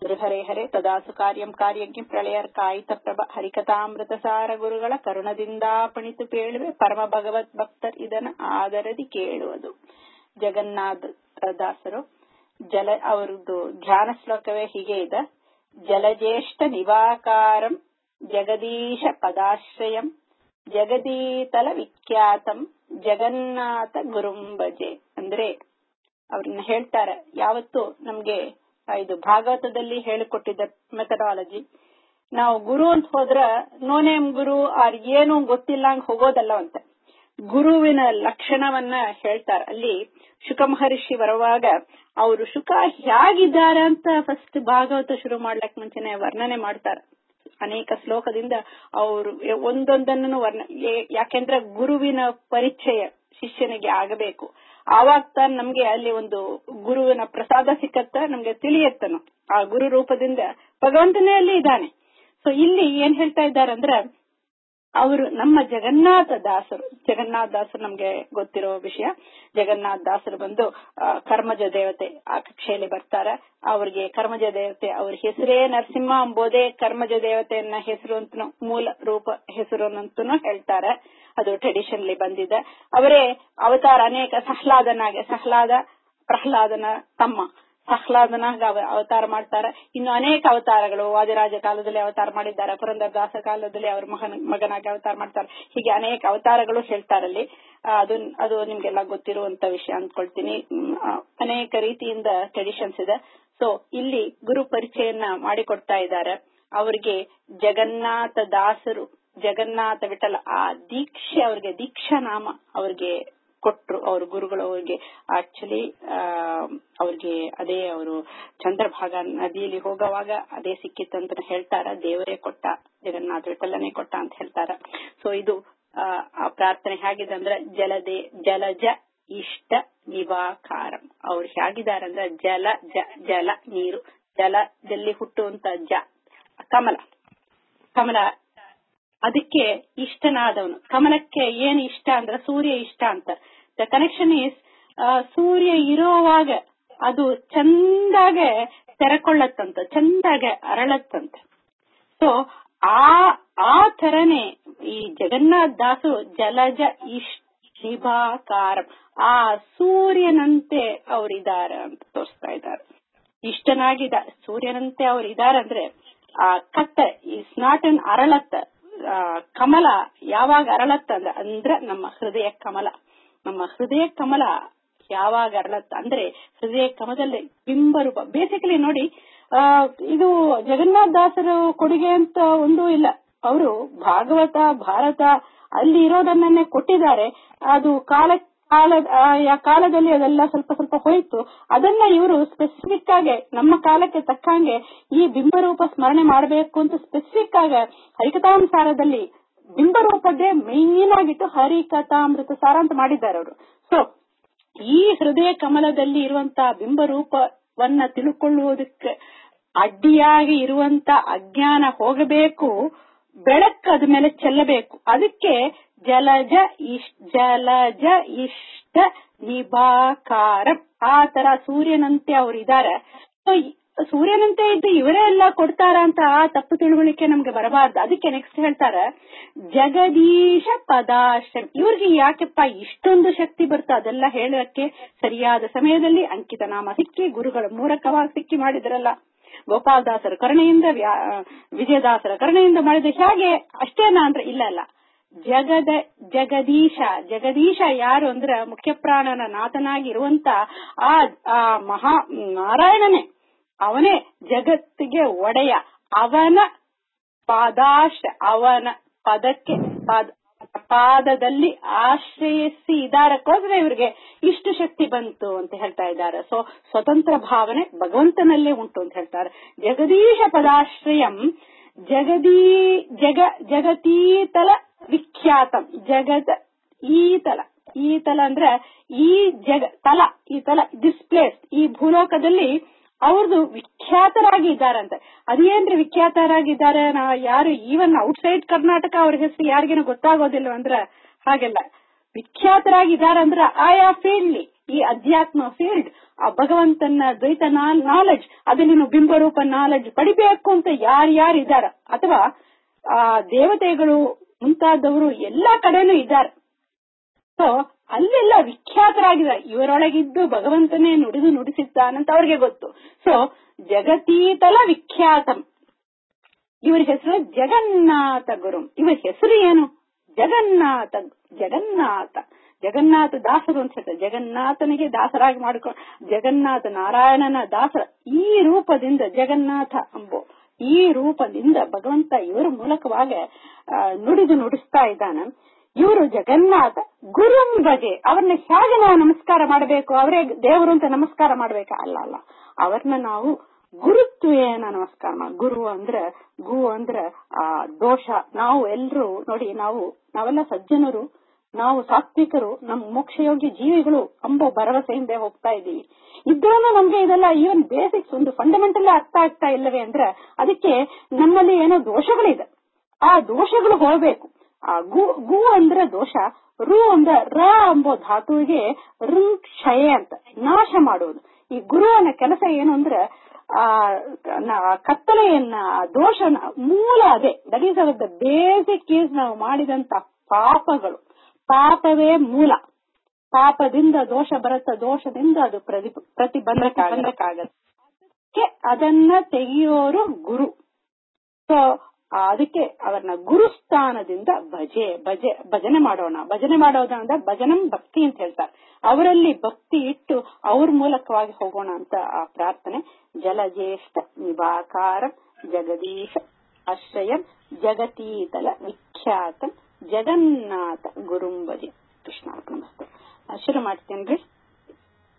ಹರೇ ಹರೇ ತದಾಸು ಕಾರ್ಯಂ ಕಾರ್ಯಜ್ಞ ಪ್ರಳಯರ್ಕಾಯಿತ ಪ್ರಭ ಹರಿಕಥಾಮೃತ ಸಾರ ಗುರುಗಳ ಕರುಣದಿಂದ ಪಣಿತು ಕೇಳುವೆ ಪರಮ ಭಗವತ್ ಭಕ್ತರ್ ಇದನ್ನ ಆದರದಿ ಕೇಳುವುದು ಜಗನ್ನಾಥ ದಾಸರು ಜಲ ಅವರದ್ದು ಧ್ಯಾನ ಶ್ಲೋಕವೇ ಹೀಗೆ ಇದೆ ಜಲಜ್ಯೇಷ್ಠ ನಿವಾಕಾರಂ ಜಗದೀಶ ಪದಾಶ್ರಯಂ ಜಗದೀತಲ ವಿಖ್ಯಾತಂ ಜಗನ್ನಾಥ ಗುರುಂಬಜೆ ಅಂದ್ರೆ ಅವ್ರನ್ನ ಹೇಳ್ತಾರೆ ಯಾವತ್ತು ನಮ್ಗೆ ಇದು ಭಾಗವತದಲ್ಲಿ ಹೇಳಿಕೊಟ್ಟಿದ್ದ ಮೆಥಡಾಲಜಿ ನಾವು ಗುರು ಅಂತ ಹೋದ್ರ ನೋನೇಮ್ ಗುರು ಆರ್ ಏನು ಗೊತ್ತಿಲ್ಲ ಹಂಗ ಹೋಗೋದಲ್ಲ ಅಂತ ಗುರುವಿನ ಲಕ್ಷಣವನ್ನ ಹೇಳ್ತಾರೆ ಅಲ್ಲಿ ಶುಕ ಮಹರ್ಷಿ ಬರುವಾಗ ಅವರು ಶುಕ ಹೇಗಿದ್ದಾರೆ ಅಂತ ಫಸ್ಟ್ ಭಾಗವತ ಶುರು ಮಾಡ್ಲಕ್ ಮುಂಚೆನೆ ವರ್ಣನೆ ಮಾಡ್ತಾರೆ ಅನೇಕ ಶ್ಲೋಕದಿಂದ ಅವರು ಒಂದೊಂದನ್ನು ವರ್ಣ ಯಾಕೆಂದ್ರೆ ಗುರುವಿನ ಪರಿಚಯ ಶಿಷ್ಯನಿಗೆ ಆಗಬೇಕು ಆವಾಗ ತಾನು ನಮ್ಗೆ ಅಲ್ಲಿ ಒಂದು ಗುರುವಿನ ಪ್ರಸಾದ ಸಿಕ್ಕತ್ತ ನಮ್ಗೆ ತಿಳಿಯತ್ತನು ಆ ಗುರು ರೂಪದಿಂದ ಭಗವಂತನೇ ಅಲ್ಲಿ ಇದ್ದಾನೆ ಸೊ ಇಲ್ಲಿ ಏನ್ ಹೇಳ್ತಾ ಇದ್ದಾರೆ ಅಂದ್ರೆ ಅವರು ನಮ್ಮ ಜಗನ್ನಾಥ ದಾಸರು ಜಗನ್ನಾಥ ದಾಸರು ನಮ್ಗೆ ಗೊತ್ತಿರೋ ವಿಷಯ ಜಗನ್ನಾಥ ದಾಸರು ಬಂದು ಕರ್ಮಜ ದೇವತೆ ಆ ಕಕ್ಷೆಯಲ್ಲಿ ಬರ್ತಾರೆ ಅವ್ರಿಗೆ ಕರ್ಮಜ ದೇವತೆ ಅವ್ರ ಹೆಸರೇ ನರಸಿಂಹ ಅಂಬೋದೇ ಕರ್ಮಜ ದೇವತೆಯನ್ನ ಹೆಸರು ಅಂತ ಮೂಲ ರೂಪ ಹೆಸರು ಅಂತೂ ಹೇಳ್ತಾರೆ ಅದು ಟ್ರೆಡಿಷನ್ಲಿ ಬಂದಿದೆ ಅವರೇ ಅವತಾರ ಅನೇಕ ಸಹ್ಲಾದನಾಗೆ ಸಹ್ಲಾದ ಪ್ರಹ್ಲಾದನ ತಮ್ಮ ಸಹ್ಲಾದನಾಗ ಅವತಾರ ಮಾಡ್ತಾರೆ ಇನ್ನು ಅನೇಕ ಅವತಾರಗಳು ವಾದಿರಾಜ ಕಾಲದಲ್ಲಿ ಅವತಾರ ಮಾಡಿದ್ದಾರೆ ಪುರಂದರದಾಸ ಕಾಲದಲ್ಲಿ ಅವ್ರ ಮಗನ ಮಗನಾಗಿ ಅವತಾರ ಮಾಡ್ತಾರೆ ಹೀಗೆ ಅನೇಕ ಅವತಾರಗಳು ಹೇಳ್ತಾರಲ್ಲಿ ಅದು ಅದು ನಿಮ್ಗೆಲ್ಲ ಗೊತ್ತಿರುವಂತ ವಿಷಯ ಅಂದ್ಕೊಳ್ತೀನಿ ಅನೇಕ ರೀತಿಯಿಂದ ಟ್ರೆಡಿಷನ್ಸ್ ಇದೆ ಸೊ ಇಲ್ಲಿ ಗುರು ಪರಿಚಯನ್ನ ಮಾಡಿಕೊಡ್ತಾ ಇದ್ದಾರೆ ಅವರಿಗೆ ಜಗನ್ನಾಥ ದಾಸರು ಜಗನ್ನಾಥ ವಿಠಲ ಆ ದೀಕ್ಷೆ ಅವ್ರಿಗೆ ದೀಕ್ಷಾ ನಾಮ ಅವ್ರಿಗೆ ಕೊಟ್ರು ಅವ್ರ ಗುರುಗಳು ಅವ್ರಿಗೆ ಆಕ್ಚುಲಿ ಅವ್ರಿಗೆ ಅದೇ ಅವರು ಚಂದ್ರಭಾಗ ನದಿಯಲ್ಲಿ ಹೋಗುವಾಗ ಅದೇ ಸಿಕ್ಕಿತ್ತು ಅಂತ ಹೇಳ್ತಾರ ದೇವರೇ ಕೊಟ್ಟ ಜಗನ್ನಾಥ ವಿಠಲನೇ ಕೊಟ್ಟ ಅಂತ ಹೇಳ್ತಾರ ಸೊ ಇದು ಆ ಪ್ರಾರ್ಥನೆ ಹೇಗಿದೆ ಅಂದ್ರೆ ಜಲದೇ ಜಲಜ ಇಷ್ಟ ನಿವಾಕಾರಂ ಅವ್ರು ಹೇಗಿದ್ದಾರೆ ಅಂದ್ರೆ ಜಲ ಜ ಜಲ ನೀರು ಜಲದಲ್ಲಿ ಹುಟ್ಟುವಂತ ಜ ಕಮಲ ಕಮಲ ಅದಕ್ಕೆ ಇಷ್ಟನಾದವನು ಕಮಲಕ್ಕೆ ಏನ್ ಇಷ್ಟ ಅಂದ್ರೆ ಸೂರ್ಯ ಇಷ್ಟ ಅಂತ ದ ಕನೆಕ್ಷನ್ ಈಸ್ ಸೂರ್ಯ ಇರೋವಾಗ ಅದು ಚಂದಾಗೆ ತೆರಕೊಳ್ಳತ್ತಂತ ಚಂದಾಗೆ ಅರಳತ್ತಂತ ಸೊ ಆ ಆ ತರನೇ ಈ ಜಗನ್ನಾಥ ದಾಸು ಜಲಜ ಇಷ್ಟ ಶಿಭಾಕಾರ ಆ ಸೂರ್ಯನಂತೆ ಅವರಿದ್ದಾರೆ ಅಂತ ತೋರಿಸ್ತಾ ಇದ್ದಾರೆ ಇಷ್ಟನಾಗಿದ ಸೂರ್ಯನಂತೆ ಅವ್ರು ಇದಾರಂದ್ರೆ ಆ ಕತ್ತ ಇಸ್ ನಾಟ್ ಅನ್ ಅರಳತ್ತ ಕಮಲ ಯಾವಾಗ ಅರಳತ್ತ ಅಂದ್ರೆ ಅಂದ್ರೆ ನಮ್ಮ ಹೃದಯ ಕಮಲ ನಮ್ಮ ಹೃದಯ ಕಮಲ ಯಾವಾಗ ಅರಳತ್ತ ಅಂದ್ರೆ ಹೃದಯ ಕಮಲದಲ್ಲಿ ಬಿಂಬರೂಪ ಬೇಸಿಕಲಿ ನೋಡಿ ಆ ಇದು ಜಗನ್ನಾಥ ದಾಸರ ಕೊಡುಗೆ ಅಂತ ಒಂದೂ ಇಲ್ಲ ಅವರು ಭಾಗವತ ಭಾರತ ಅಲ್ಲಿ ಇರೋದನ್ನೇ ಕೊಟ್ಟಿದ್ದಾರೆ ಅದು ಕಾಲ ಕಾಲದ ಕಾಲದಲ್ಲಿ ಅದೆಲ್ಲ ಸ್ವಲ್ಪ ಸ್ವಲ್ಪ ಹೋಯ್ತು ಅದನ್ನ ಇವರು ಸ್ಪೆಸಿಫಿಕ್ ಆಗಿ ನಮ್ಮ ಕಾಲಕ್ಕೆ ತಕ್ಕಂಗೆ ಈ ಬಿಂಬರೂಪ ಸ್ಮರಣೆ ಮಾಡಬೇಕು ಅಂತ ಸ್ಪೆಸಿಫಿಕ್ ಆಗ ಹರಿಕಥಾಂಸಾರದಲ್ಲಿ ಬಿಂಬರೂಪದ್ದೇ ಮೇನ್ ಆಗಿಟ್ಟು ಹರಿಕಥಾಮೃತ ಸಾರ ಅಂತ ಮಾಡಿದ್ದಾರೆ ಅವರು ಸೊ ಈ ಹೃದಯ ಕಮಲದಲ್ಲಿ ಇರುವಂತಹ ಬಿಂಬರೂಪವನ್ನ ತಿಳ್ಕೊಳ್ಳುವುದಕ್ಕೆ ಅಡ್ಡಿಯಾಗಿ ಇರುವಂತ ಅಜ್ಞಾನ ಹೋಗಬೇಕು ಬೆಳಕು ಅದ ಮೇಲೆ ಚೆಲ್ಲಬೇಕು ಅದಕ್ಕೆ ಜಲಜ ಇಷ್ಟ ಜಲಜ ಇಷ್ಟ ನಿಭಾಕಾರ ಆ ತರ ಸೂರ್ಯನಂತೆ ಅವ್ರು ಇದಾರೆ ಸೂರ್ಯನಂತೆ ಇದ್ದು ಇವರೇ ಎಲ್ಲ ಕೊಡ್ತಾರ ಅಂತ ಆ ತಪ್ಪು ತಿಳುವಳಿಕೆ ನಮ್ಗೆ ಬರಬಾರ್ದು ಅದಕ್ಕೆ ನೆಕ್ಸ್ಟ್ ಹೇಳ್ತಾರ ಜಗದೀಶ ಪದಾಶ್ರಮ ಇವ್ರಿಗೆ ಯಾಕೆಪ್ಪ ಇಷ್ಟೊಂದು ಶಕ್ತಿ ಬರುತ್ತೋ ಅದೆಲ್ಲ ಹೇಳಕ್ಕೆ ಸರಿಯಾದ ಸಮಯದಲ್ಲಿ ಅಂಕಿತ ನಾಮ ಸಿಕ್ಕಿ ಗುರುಗಳ ಮೂರಕವಾಗಿ ಸಿಕ್ಕಿ ಮಾಡಿದ್ರಲ್ಲ ಗೋಪಾಲದಾಸರ ಕರುಣೆಯಿಂದ ವಿಜಯದಾಸರ ಕರುಣೆಯಿಂದ ಮಾಡಿದ ಹೇಗೆ ಅಷ್ಟೇನಾ ಅಂದ್ರೆ ಇಲ್ಲ ಅಲ್ಲ ಜಗದ ಜಗದೀಶ ಜಗದೀಶ ಯಾರು ಅಂದ್ರ ಮುಖ್ಯ ಪ್ರಾಣನ ನಾಥನಾಗಿ ಇರುವಂತ ಆ ಮಹಾ ನಾರಾಯಣನೇ ಅವನೇ ಜಗತ್ತಿಗೆ ಒಡೆಯ ಅವನ ಪಾದಾಶ ಅವನ ಪದಕ್ಕೆ ಪಾದದಲ್ಲಿ ಆಶ್ರಯಿಸಿ ಇದಾರಕ್ಕೋಸ್ಕರ ಇವರಿಗೆ ಇಷ್ಟು ಶಕ್ತಿ ಬಂತು ಅಂತ ಹೇಳ್ತಾ ಇದ್ದಾರೆ ಸೊ ಸ್ವತಂತ್ರ ಭಾವನೆ ಭಗವಂತನಲ್ಲೇ ಉಂಟು ಅಂತ ಹೇಳ್ತಾರೆ ಜಗದೀಶ ಪದಾಶ್ರಯಂ ಜಗದೀ ಜಗ ಜಗತೀತಲ ವಿಖ್ಯಾತಂ ಜಗದ ಈತಲ ಈತಲ ಅಂದ್ರೆ ಈ ಜಗ ತಲ ಈ ತಲ ದಿಸ್ ಪ್ಲೇಸ್ ಈ ಭೂಲೋಕದಲ್ಲಿ ಅವ್ರದ್ದು ವಿಖ್ಯಾತರಾಗಿ ಇದ್ದಾರಂತೆ ಅದೇನ್ರಿ ವಿಖ್ಯಾತರಾಗಿದ್ದಾರೆ ನಾ ಯಾರು ಈವನ್ ಔಟ್ಸೈಡ್ ಕರ್ನಾಟಕ ಅವ್ರ ಹೆಸರು ಯಾರಿಗೇನು ಗೊತ್ತಾಗೋದಿಲ್ಲ ಅಂದ್ರ ಹಾಗೆಲ್ಲ ವಿಖ್ಯಾತರಾಗಿದ್ದಾರೆ ಅಂದ್ರ ಆಯಾ ಫೀಲ್ಡ್ಲಿ ಈ ಅಧ್ಯಾತ್ಮ ಫೀಲ್ಡ್ ಆ ಭಗವಂತನ ದ್ವೈತ ನಾಲೆಡ್ಜ್ ಅದಲ್ಲಿನ ಬಿಂಬರೂಪ ನಾಲೆಡ್ಜ್ ಪಡಿಬೇಕು ಅಂತ ಯಾರ್ಯಾರು ಇದ್ದಾರ ಅಥವಾ ಆ ದೇವತೆಗಳು ಮುಂತಾದವರು ಎಲ್ಲಾ ಕಡೆನೂ ಇದ್ದಾರೆ ಸೊ ಅಲ್ಲೆಲ್ಲ ವಿಖ್ಯಾತರಾಗಿದ್ದಾರೆ ಇವರೊಳಗಿದ್ದು ಭಗವಂತನೇ ನುಡಿದು ನುಡಿಸಿದ್ದಾನಂತ ಅವ್ರಿಗೆ ಗೊತ್ತು ಸೊ ಜಗತೀತಲ ವಿಖ್ಯಾತಂ ಇವರ ಹೆಸರು ಜಗನ್ನಾಥ ಗುರು ಇವರ ಹೆಸರು ಏನು ಜಗನ್ನಾಥ ಜಗನ್ನಾಥ ಜಗನ್ನಾಥ ದಾಸರು ಅಂತ ಹೇಳ್ತಾರೆ ಜಗನ್ನಾಥನಿಗೆ ದಾಸರಾಗಿ ಮಾಡಿಕೊಂಡು ಜಗನ್ನಾಥ ನಾರಾಯಣನ ದಾಸರ ಈ ರೂಪದಿಂದ ಜಗನ್ನಾಥ ಅಂಬೋ ಈ ರೂಪದಿಂದ ಭಗವಂತ ಇವರ ಮೂಲಕವಾಗಿ ನುಡಿದು ನುಡಿಸ್ತಾ ಇದ್ದಾನೆ ಇವರು ಜಗನ್ನಾಥ ಗುರುಂ ಬಗೆ ಅವ್ರನ್ನ ಹೇಗೆ ನಾವು ನಮಸ್ಕಾರ ಮಾಡಬೇಕು ಅವರೇ ದೇವರು ಅಂತ ನಮಸ್ಕಾರ ಮಾಡ್ಬೇಕಾ ಅಲ್ಲ ಅಲ್ಲ ಅವ್ರನ್ನ ನಾವು ಗುರುತ್ವೇನ ನಮಸ್ಕಾರ ಮಾಡ ಗುರು ಅಂದ್ರೆ ಗು ಅಂದ್ರೆ ಆ ದೋಷ ನಾವು ಎಲ್ರು ನೋಡಿ ನಾವು ನಾವೆಲ್ಲ ಸಜ್ಜನರು ನಾವು ಸಾತ್ವಿಕರು ನಮ್ಮ ಮೋಕ್ಷಯೋಗ್ಯ ಜೀವಿಗಳು ಅಂಬೋ ಭರವಸೆಯಿಂದ ಹೋಗ್ತಾ ಇದ್ದೀವಿ ಇದ್ರೂ ನಮ್ಗೆ ಇದೆಲ್ಲ ಈವನ್ ಬೇಸಿಕ್ಸ್ ಒಂದು ಫಂಡಮೆಂಟಲ್ ಅರ್ಥ ಆಗ್ತಾ ಇಲ್ಲವೇ ಅಂದ್ರೆ ಅದಕ್ಕೆ ನಮ್ಮಲ್ಲಿ ಏನೋ ದೋಷಗಳಿದೆ ಆ ದೋಷಗಳು ಹೋಗ್ಬೇಕು ಆ ಗು ಗು ಅಂದ್ರೆ ದೋಷ ರು ಅಂದ್ರೆ ರ ಎಂಬೋ ಧಾತುವಿಗೆ ಋ ಕ್ಷಯ ಅಂತ ನಾಶ ಮಾಡುವುದು ಈ ಗುರುವನ ಕೆಲಸ ಏನು ಅಂದ್ರೆ ಆ ಕತ್ತಲೆಯನ್ನ ದೋಷನ ಮೂಲ ಅದೇ that is our the basic is ನಾವು ಮಾಡಿದಂತ ಪಾಪಗಳು ಪಾಪವೇ ಮೂಲ ಪಾಪದಿಂದ ದೋಷ ಬರುತ್ತ ದೋಷದಿಂದ ಅದು ಪ್ರತಿ ಪ್ರತಿಬಂಧಕಾಗತ್ತೆ ಅದನ್ನ ತೆಗೆಯೋರು ಗುರು ಸೊ ಅದಕ್ಕೆ ಅವರನ್ನ ಗುರುಸ್ಥಾನದಿಂದ ಭಜೆ ಭಜೆ ಭಜನೆ ಮಾಡೋಣ ಭಜನೆ ಮಾಡೋದ ಅಂದ್ರೆ ಭಜನಂ ಭಕ್ತಿ ಅಂತ ಹೇಳ್ತಾರೆ ಅವರಲ್ಲಿ ಭಕ್ತಿ ಇಟ್ಟು ಅವ್ರ ಮೂಲಕವಾಗಿ ಹೋಗೋಣ ಅಂತ ಆ ಪ್ರಾರ್ಥನೆ ಜಲಜ್ಯೇಷ್ಠ ನಿಭಾಕಾರಂ ಜಗದೀಶ ಆಶ್ರಯಂ ಜಗತೀತಲ ವಿಖ್ಯಾತಂ ಜಗನ್ನಾಥ ಗುರುಂಬಜೆ ಕೃಷ್ಣ ನಮಸ್ತೆ ಶುರು ಮಾಡ್ತೇನ್ರಿ